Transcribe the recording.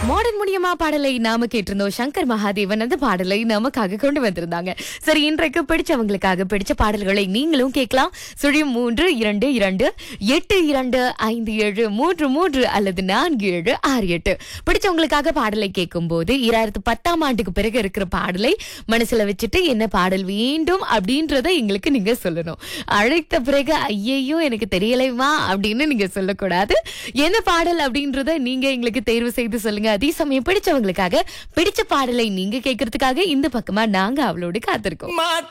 modern முடியுமா பாடலை நாம கேட்டிருந்தோம் சங்கர் மகாதேவன் அந்த பாடலை நமக்காக கொண்டு வந்திருந்தாங்க சரி இன்றைக்கு பிடிச்சவங்களுக்காக பிடிச்ச பாடல்களை நீங்களும் கேட்கலாம் சுழியம் மூன்று இரண்டு இரண்டு எட்டு இரண்டு ஐந்து ஏழு மூன்று மூன்று அல்லது நான்கு ஏழு ஆறு எட்டு பிடிச்சவங்களுக்காக பாடலை கேட்கும் போது இராயிரத்து பத்தாம் ஆண்டுக்கு பிறகு இருக்கிற பாடலை மனசுல வச்சுட்டு என்ன பாடல் வேண்டும் அப்படின்றத எங்களுக்கு நீங்க சொல்லணும் அழைத்த பிறகு ஐயையோ எனக்கு தெரியலைமா அப்படின்னு நீங்க சொல்லக்கூடாது என்ன பாடல் அப்படின்றத நீங்க எங்களுக்கு தேர்வு செய்து சொல்லுங்க அதே சமயம் பிடிச்சவங்களுக்காக பிடிச்ச பாடலை நீங்க கேட்கறதுக்காக இந்த பக்கமா நாங்க அவளோடு காத்திருக்கோம் மாத்த